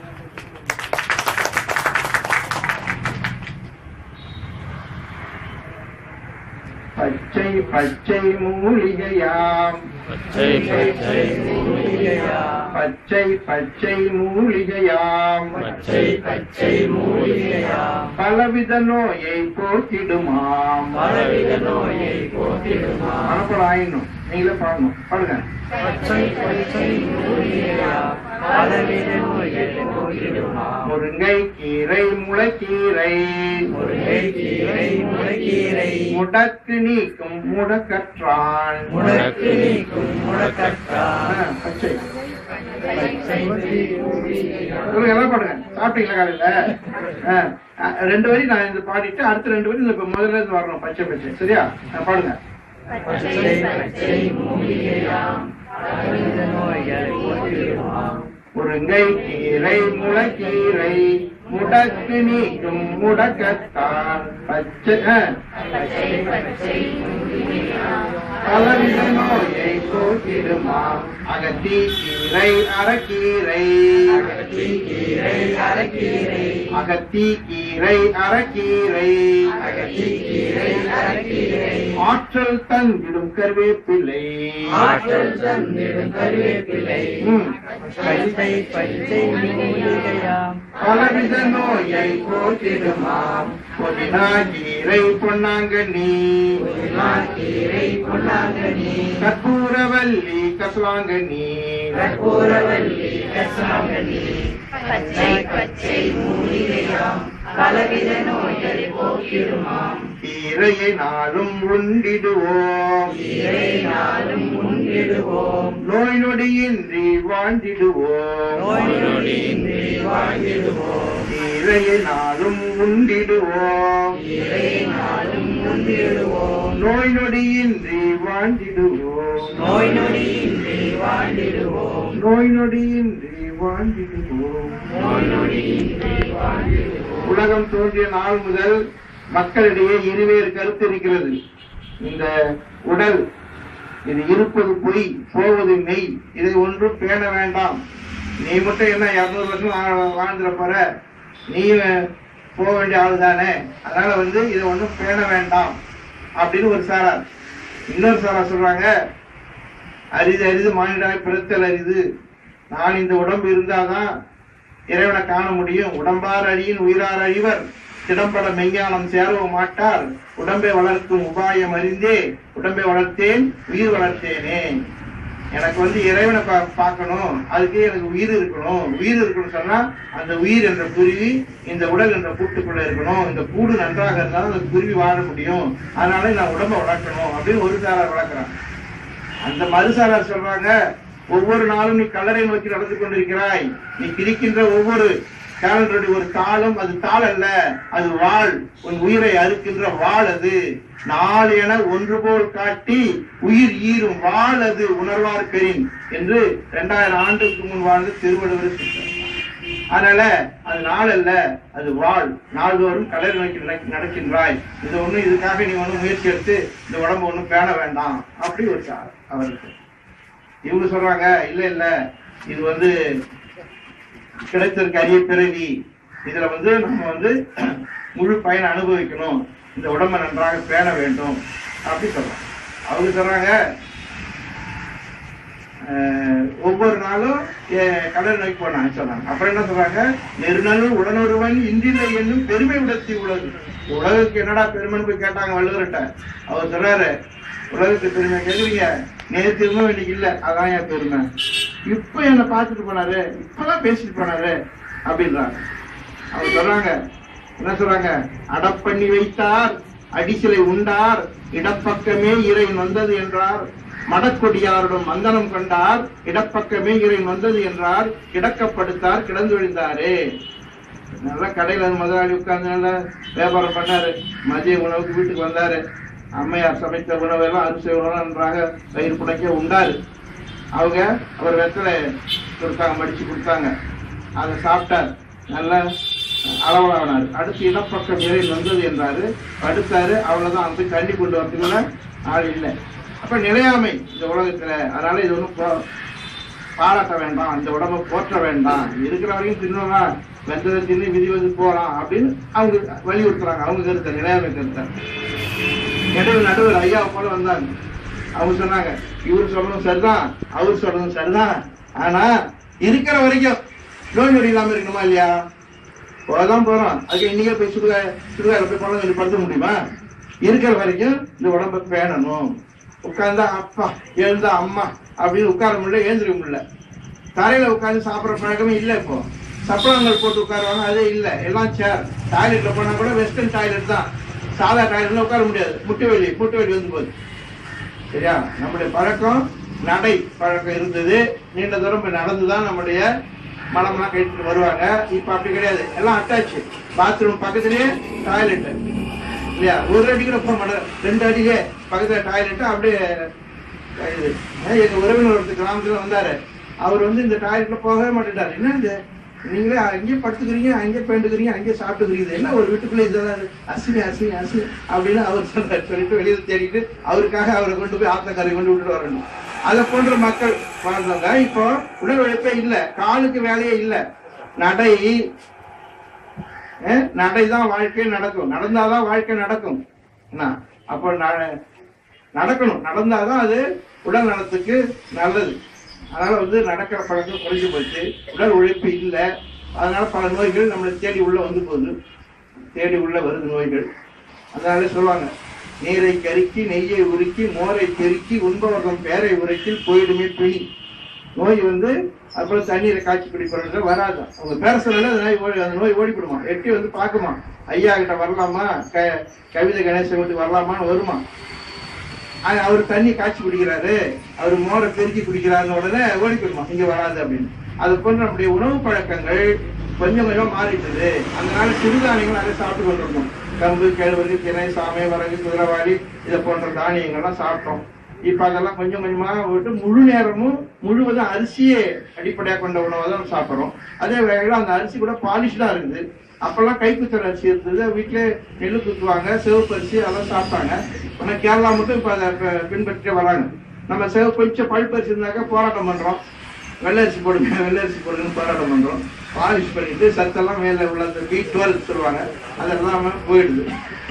S1: பச்சை பச்சை மூலிகையாம்
S5: பச்சை பச்சை மூலிகை
S1: பச்சை பச்சை மூலிகையாம்
S5: பச்சை பச்சை மூலிகையாம்
S1: பலவித நோயை போக்கிடுமாம்
S5: பலவித நோயை போக்கிடுமாம்
S1: மனப்படம் ஆயிடணும் நீங்களே பாடணும் பாடுங்க
S5: பச்சை பச்சை மூலிகையாம் பலவித நோயை போக்கிடுமாம்
S1: முருங்கை கீரை முளைக்கீரை
S5: முருங்கை கீரை முளைக்கீரை
S1: முடக்கு நீக்கும் முடக்கற்றான்
S5: முடக்கு நீக்கும் முடக்கற்றான்
S1: ஆ, பச்சை
S5: பச்சை மூலிகையாம்
S1: சொல்லுங்க எல்லாம் பாடுங்க சாப்பிட்டீங்களா காலையில ஆ, ஆ, ரெண்டு வரி நான் இது பாடிட்டு அடுத்த ரெண்டு வரி இந்த இப்ப முதல்ல இருந்து வரணும் பச்சை பச்சை சரியா ஆ, பாடுங்க
S5: பச்சை பச்சை மூலிகையாம் பலவித நோயை போக்கிடுமாம்
S1: முருங்கை கீரை முளைக்கீரை முடக்கு நீக்கும் முடக்கத்தான் பச்சை ஆ, பலவித நோயை போக்கிடுமாம் அகத்தி கீரை அரைக்கீரை
S5: கீரை அரைக்கீரை
S1: அகத்தி கீரை அரைக்கீரை
S5: அகத்திக்கீரை அரைக்கீரை
S1: ஆற்றல் தந்திடும் கருவேப்பிலை
S5: ஆற்றல் தந்திடும் கருவேப்பிலை
S1: ம்.
S5: பச்சை பச்சை மூலிகையாம்
S1: பலவித நோயை போக்கிடுமாம் புதினா கீரை பொன்னாங்கண்ணி
S5: கீரை பொன்னாங்கனி
S1: கற்பூரவல்லி கசலாங்கண்ணி
S5: கற்பூரவல்லி கசாங்கனி பச்சை பச்சை மூலிகையாம் பலவித நோய்களை போக்கிடுமாம்
S1: கீரையை நாளும் உண்டிடுவோம்
S5: கீரை நாளும் உண்டிடுவோம்
S1: நோய் நொடியின்றி வாழ்ந்திடுவோம்
S5: நோய் நொடியின்றி வாழ்ந்திடுவோம்
S1: கீரையை நாளும் உண்டிடுவோம்
S5: கீரை நாளும் உண்டிடுவோம்
S1: நோய் நொடியின்றி வாழ்ந்திடுவோம்
S5: நோய் நொடியின்றி வாழ்ந்திடுவோம்
S1: நோய் நொடியின்றி வாழ்ந்திடுவோம்
S5: நோய் நொடியின்றி வாழ்ந்திடுவோம்
S1: உலகம் தோன்றிய நாள் முதல் மக்களிடையே இருவேறு கருத்து இருக்கிறது இந்த உடல் இது இருப்பது பொய் போவது மெய் இதை ஒன்றும் பேண வேண்டாம் நீ மட்டும் என்ன இருநூறு வருஷம் வா- வாழ்ந்துட போற நீ போக வேண்டிய ஆளு தானே அதனால வந்து இதை ஒன்றும் பேண வேண்டாம் அப்படின்னு ஒரு சாரார் இன்னொரு சாரார் சொல்றாங்க அரிது அரிது மானிடாய் பிறத்தல் அரிது நான் இந்த உடம்பு இருந்தாதான் இறைவனை காண முடியும் உடம்பார் அழியின் உயிரார் அழிவர் திடம்பட மெய்ஞானம் சேரவும் மாட்டார் உடம்பை வளர்க்கும் உபாயம் அறிந்தே உடம்பை வளர்த்தேன் உயிர் வளர்த்தேனே எனக்கு வந்து இறைவனை பா- பார்க்கணும் அதுக்கு எனக்கு உயிர் இருக்கணும் உயிர் இருக்கணும்னு சொன்னா அந்த உயிர் என்ற குருவி இந்த உடல் என்ற கூட்டுக்குள்ள இருக்கணும் இந்த கூடு நன்றாக இருந்தாலும் அந்த குருவி வாழ முடியும் அதனால நான் உடம்பை வளர்க்கணும் அப்படின்னு ஒரு சாரார் வளர்க்குறான் அந்த மறுசாரார் சொல்றாங்க ஒவ்வொரு நாளும் நீ கல்லறை நோக்கி நடந்து கொண்டிருக்கிறாய் நீ பிரிக்கின்ற ஒவ்வொரு கேலண்டருடைய ஒரு தாளும் அது தாள் அல்ல அது வாழ் உன் உயிரை அறுக்கின்ற வாழ் அது நாள் என ஒன்று போல் காட்டி உயிர் ஈரும் வாழ் அது உணர்வார் பெறின் என்று இரண்டாயிரம் ஆண்டுக்கு முன் வாழ்ந்து திருவள்ளுவர் சொல்றார் அதனால அது நாள் அல்ல அது வாழ் நாள்தோறும் கடல் நோக்கி நடக்க- நடக்கின்றாய் இது ஒண்ணு இதுக்காக நீ ஒண்ணும் முயற்சி எடுத்து இந்த உடம்பு ஒண்ணும் பேண வேண்டாம் அப்படி ஒரு சார் அவருக்கு இவங்க சொல்றாங்க இல்ல இல்ல இது வந்து கிடைத்திருக்க அரிய பிறவி இதுல வந்து நம்ம வந்து முழு பயனை அனுபவிக்கணும் இந்த உடம்பை நன்றாக பேண வேண்டும் அப்படி சொல்றாங்க அவங்க சொல்றாங்க அஹ், ஒவ்வொரு நாளும் அஹ், கடல் நோக்கி போனாங்க சொன்னாங்க அப்புறம் என்ன சொல்றாங்க நெருநல் உடனொருவன் இன்றில்லை என்னும் பெருமை உடத்தி உலகு இந்த உலகுக்கு என்னடா பெருமைன்னு போய் கேட்டாங்க வள்ளுவர்கிட்ட அவர் சொல்றாரு உலகத்துக்கு பெருமை கேக்குறீங்க நேற்று இருந்தும் இன்னைக்கு இல்ல அதான் என் பெருமை இப்ப என்ன பார்த்துட்டு போனாரு இப்பதான் பேசிட்டு போனாரு அப்படின்றாங்க அவங்க சொல்றாங்க என்ன சொல்றாங்க அடப்பண்ணி வைத்தார் அடிசிலை உண்டார் இடப்பக்கமே இறை நொந்தது என்றார் மடக்கொடியாருடன் மந்தனம் கண்டார் இடப்பக்கமே இறை நொந்தது என்றார் கிடக்கப்படுத்தார் கிடந்து விழுந்தாரே நல்லா கடையில முதலாளி உட்கார்ந்து நல்லா வியாபாரம் பண்ணாரு மதிய உணவுக்கு வீட்டுக்கு வந்தாரு அம்மையார் சமைத்த உணவெல்லாம் அரிசி உணவு நன்றாக வயிறு புடைக்க உண்டாரு அவங்க அவர் வெத்தலை கொடுத்தாங்க மடிச்சு கொடுத்தாங்க அதை சாப்பிட்டார் நல்லா அளவலானார் அடுத்து இடப்பக்கம் இறை வந்தது என்றாரு படுத்தாரு அவ்வளவுதான் அங்க போய் தண்ணி கொண்டு வரதுக்குள்ள ஆள் இல்லை அப்ப நிலையாமை இந்த உலகத்துல அதனால இது ஒன்றும் பாராட்ட வேண்டாம் அந்த உடம்பை போற்ற வேண்டாம் இருக்கிற வரைக்கும் தின்னோமா வெந்ததை தின்னு விதிவது போலாம் அப்படின்னு அவங்க வலியுறுத்துறாங்க அவங்க கருத்தை நிலையாமை கருத்தை நடுவில் நடுவில் ஐயா போல வந்தாங்க அவங்க சொன்னாங்க இவர் சொல்றதும் சரிதான் அவர் சொல்றதும் சரிதான் ஆனா இருக்கிற வரைக்கும் நோய் நொடி இல்லாம இருக்கணுமா இல்லையா போதான் போறோம் அதுக்கு இன்னைக்கே போய் சுடுகா சுடுகாயில போய் குழந்தை சொல்லி படுத்த முடியுமா இருக்கிற வரைக்கும் இந்த உடம்ப பேணணும் உட்கார்ந்தா அப்பா எழுந்தா அம்மா அப்படின்னு உட்கார முடியல எழுந்திருக்க முடியல தரையில உட்கார்ந்து சாப்பிடுற பழக்கமே இல்லை இப்போ சப்பளங்கள் போட்டு உட்காருவாங்க அதே இல்லை எல்லாம் சேர் டாய்லெட்ல போனா கூட வெஸ்டர்ன் டாய்லெட் தான் சாதா டாய்லெட்ல உட்கார முடியாது முட்டு வலி முட்டு வலி வந்து போகுது சரியா நம்முடைய பழக்கம் நடை பழக்கம் இருந்தது நீண்ட தூரம் போய் நடந்துதான் நம்முடைய மலம்லாம் கழிச்சுட்டு வருவாங்க இப்ப அப்படி கிடையாது எல்லாம் அட்டாச் பாத்ரூம் பக்கத்துலயே டாய்லெட் இல்லையா ஒரு அடி கூட போக மாட்டேன் ரெண்டு அடியே பக்கத்துல டாய்லெட் அப்படியே இது அஹ் எங்க உறவினர் ஒருத்தர் கிராமத்துல வந்தாரு அவர் வந்து இந்த டாய்லெட்ல போகவே மாட்டேட்டாரு என்ன இது நீங்களே அங்கேயே படுத்துக்கிறீங்க அங்கேயே பேண்டுக்கிறீங்க அங்கேயே சாப்பிட்டுக்கிறீங்க என்ன ஒரு வீட்டுக்குள்ள இதெல்லாம் இது? அசினி அசினி அசினி அப்படின்னு அவர் சொன்னார் சொல்லிட்டு வெளியில தேடிட்டு அவருக்காக அவரை கொண்டு போய் ஆத்தக்காரை கொண்டு விட்டுட்டு வரணும் அதை போன்ற மக்கள் வாழ்ந்தவங்க இப்போ உடல் உழைப்பே இல்ல காலுக்கு வேலையே இல்ல நடை அஹ், நடைதான் வாழ்க்கை நடக்கும் நடந்தாதான் வாழ்க்கை நடக்கும் என்ன அப்போ ந- நடக்கணும் நடந்தாதான் அது உடல் நலத்துக்கு நல்லது அதனால வந்து நடக்கிற பழக்கம் குறைஞ்சு போச்சு உடல் உழைப்பு இல்லை அதனால பல நோய்கள் நம்மளை தேடி உள்ள வந்து போகுது தேடி உள்ள வருது நோய்கள் அதனால சொல்லுவாங்க நீரை கருக்கி நெய்யை உருக்கி மோரை பெருக்கி உண்பவர்கள் பேரை உரைக்கில் போயிடுமே பிணி நோய் வந்து அப்புறம் தண்ணீரை காய்ச்சி குடிக்கிறது வராது அவங்க பேர சொல்லல அந்த நோய் ஓடி அந்த நோய் ஓடிப்படுமா எட்டி வந்து பார்க்குமா ஐயா கிட்ட வரலாமா க கவிதை கணேசன் வீட்டுக்கு வரலாமான்னு வருமா ஆனா, அவர் தண்ணி காய்ச்சி குடிக்கிறாரு அவர் மோரை பெருக்கி குடிக்கிறாருன்னு உடனே ஓடி போயிடுமா இங்க வராது அப்படின்னு அது போன்ற நம்முடைய உணவு பழக்கங்கள் கொஞ்சம் கொஞ்சம் மாறிட்டது அதனால சிறுதானியங்கள் நிறைய சாப்பிட்டு கொண்டிருந்தோம் கம்பு கேழ்வரகு திணை சாமை வரகு குதிரவாளி இதை போன்ற தானியங்கள்லாம் சாப்பிட்டோம் இப்ப அதெல்லாம் கொஞ்சம் கொஞ்சமா விட்டு முழு நேரமும் முழுவதும் அரிசியே அடிப்படையாக கொண்ட உணவை தான் சாப்பிட்றோம் அதே வேளையில அந்த அரிசி கூட பாலிஷ்டா இருக்குது அப்பெல்லாம் கைக்குத்தல் அரிசி இருந்தது வீட்டிலே நெல்லு குத்துவாங்க சிவப்பு அரிசி அதெல்லாம் சாப்பிட்டாங்க ஆனா கேரளா மட்டும் இப்ப அதை ப- பின்பற்றிட்டு வராங்க நம்ம சிவப்பு கொஞ்சம் பழுப்பு அரிசி இருந்தாக்க போராட்டம் பண்றோம் வெள்ளை அரிசி போடுங்க வெள்ளை அரிசி போடுங்கன்னு போராட்டம் பண்றோம் பாலிஷ் பண்ணிட்டு சத்தெல்லாம் மேல உள்ள அந்த பி டுவெல் சொல்லுவாங்க அதெல்லாம் போயிடுது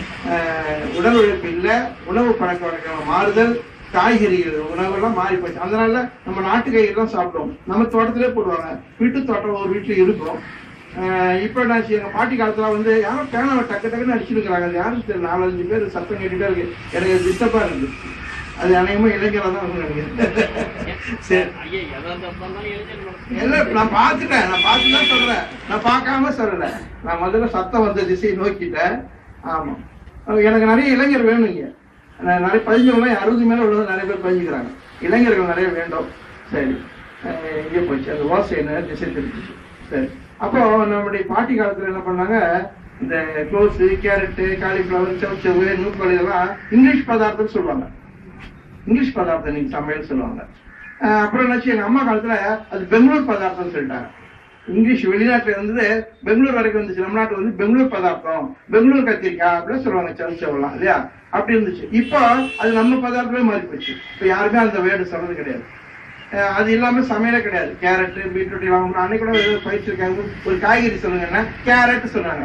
S1: ஆஹ் உடல் உழைப்பு இல்லை உணவு பழக்க வழக்கம் மாறுதல் காய்கறிகள் உணவெல்லாம் மாறி போச்சு அதனால நம்ம நாட்டு காய்கறி தான் சாப்பிடுவோம் நம்ம தோட்டத்திலே போடுவாங்க வீட்டு தோட்டம் ஒரு வீட்டுல இருக்கும் ஆஹ் இப்ப என்ன எங்க பாட்டி காலத்துல வந்து யாரும் பேனாவை டக்கு டக்குன்னு அடிச்சிருக்கிறாங்க அது யாரும் தெரியல நாலஞ்சு பேர் சத்தம் கேட்டுட்டே இருக்கு எனக்கு டிஸ்டர்பா இருக்கு அது அநேகமா இளைஞரா தான் இருக்கும் நினைக்கிறேன் சரி
S2: ஐயா எதாவது பண்ணாலும் எழுதி
S1: இல்ல நான் பார்த்துட்டேன் நான் பார்த்து தான் சொல்றேன் நான் பார்க்காம சொல்லல நான் முதல்ல சத்தம் வந்த திசையை நோக்கிட்டேன் ஆமா அஹ் எனக்கு நிறைய இளைஞர் வேணும் இங்க நான் நிறைய பதிஞ்சவங்க அறுபது மேல உள்ளவங்க நிறைய பேர் பதிஞ்சுக்கிறாங்க இளைஞர்கள் நிறைய வேண்டும் சரி அஹ் இங்கே போச்சு அது ஓசை என்ன திசை தெரிஞ்சிச்சு சரி அப்போ நம்முடைய பாட்டி காலத்துல என்ன பண்ணாங்க இந்த க்ளோஸ் கேரட்டு காலிஃபிளவர் செவச்சவு நூக்கோல் இதெல்லாம் இங்கிலீஷ் பதார்த்தம்னு சொல்லுவாங்க இங்கிலீஷ் பதார்த்தம் நீங்க சமையல் சொல்லுவாங்க அஹ் அப்புறம் என்னாச்சு எங்க அம்மா காலத்துல அது பெங்களூர் பதார்த்தம் சொல்லிட்டாங்க இங்கிலீஷ் வெளிநாட்டுல இருந்தது பெங்களூர் வரைக்கும் வந்துச்சு நம்ம நாட்டு வந்து பெங்களூர் பதார்த்தம் பெங்களூர் கத்திரிக்காய் அப்படின்னு சொல்லுவாங்க சவுச்சவெல்லாம் இல்லையா அப்படி இருந்துச்சு இப்போ அது நம்ம பதார்த்தமே மாறி போச்சு இப்போ யாருமே அந்த வேர்டு சொல்றது கிடையாது அஹ் அது இல்லாம சமையலே கிடையாது கேரட் பீட்ரூட் இல்லாம அன்னைக்கு கூட ஏதோ பயிற்சி இருக்காங்க ஒரு காய்கறி சொல்லுங்கன்னா கேரட் சொன்னாங்க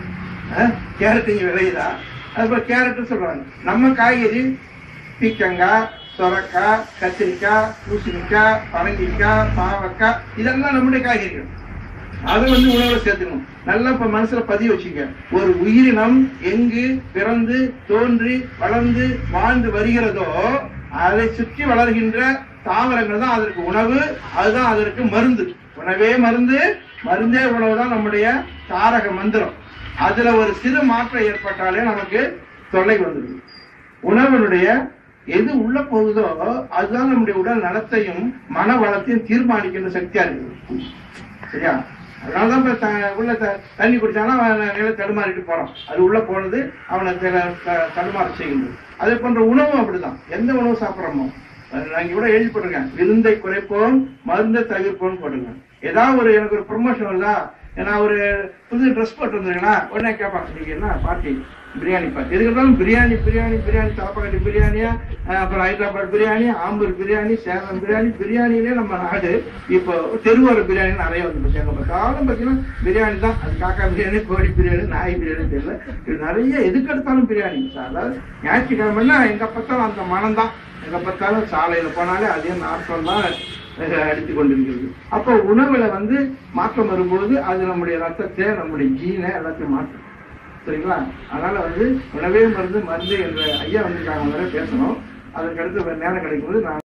S1: அஹ் கேரட் இங்க விளையுதா அதுக்கப்புறம் கேரட் சொல்றாங்க நம்ம காய்கறி பீக்கங்காய் சொரக்காய் கத்திரிக்காய் பூசணிக்காய் பரங்கிக்காய் பாவக்காய் இதெல்லாம் நம்முடைய காய்கறிகள் அதை வந்து உணவுல சேர்த்துக்கணும் நல்லா இப்ப மனசுல பதிய வச்சுக்க ஒரு உயிரினம் எங்கு பிறந்து தோன்றி வளர்ந்து வாழ்ந்து வருகிறதோ அதை சுற்றி வளர்கின்ற தாவரங்கள் தான் அதற்கு உணவு அதுதான் அதற்கு மருந்து உணவே மருந்து மருந்தே உணவு தான் நம்முடைய தாரக மந்திரம் அதுல ஒரு சிறு மாற்றம் ஏற்பட்டாலே நமக்கு தொல்லை வந்துடுது உணவினுடைய எது உள்ள போகுதோ அதுதான் நம்முடைய உடல் நலத்தையும் மன வளத்தையும் தீர்மானிக்கின்ற சக்தியா இருக்குது சரியா அதனாலதான் இப்ப த- உள்ள த- தண்ணி குடிச்சாலும் அவன் நில தடுமாறிட்டு போறான் அது உள்ள போனது அவனை த- த- தடுமாற செய்கின்றது அதே போன்ற உணவும் அப்படிதான் எந்த உணவு சாப்பிட்றோமோ நான் கூட எழுதி போட்டிருக்கேன் விருந்தை குறைப்போம் மருந்தை தவிர்ப்போம் போட்டிருக்கேன் ஏதாவது ஒரு எனக்கு ஒரு ப்ரொமோஷன் வருதா ஏன்னா ஒரு புது ட்ரெஸ் போட்டு வந்துருக்கீங்களா உடனே கேட்பாங்க நீங்க என்ன பார்ட்டி பிரியாணி பார்ட்டி எதுக்கு பிரியாணி பிரியாணி பிரியாணி தலப்பக்கட்டி பிரியாணியா அஹ் அப்புறம் ஹைதராபாத் பிரியாணி ஆம்பூர் பிரியாணி சேலம் பிரியாணி பிரியாணிலே நம்ம நாடு இப்போ தெருவோர பிரியாணி நிறைய வந்து எங்க பார்த்தாலும் பார்த்தீங்கன்னா பிரியாணி தான் அது காக்கா பிரியாணி கோழி பிரியாணி நாய் பிரியாணி தெரியல இது நிறைய எதுக்கு எடுத்தாலும் பிரியாணி சார் அதாவது ஞாயிற்றுக்கிழமைன்னா எங்க பார்த்தாலும் அந்த மனம் தான் எங்க பார்த்தாலும் சாலையில போனாலே அதே நாட்டம் தான் அடித்து கொண்டிருக்கிறது அப்போ உணவுல வந்து மாற்றம் வரும்போது அது நம்முடைய ரத்தத்தை நம்முடைய ஜீனை எல்லாத்தையும் மாற்றும் சரிங்களா அதனால வந்து உணவே மருந்து மருந்து என்ற ஐயா வந்திருக்காங்க வரை பேசணும் அதற்கடுத்து நேரம் கிடைக்கும்போது நான்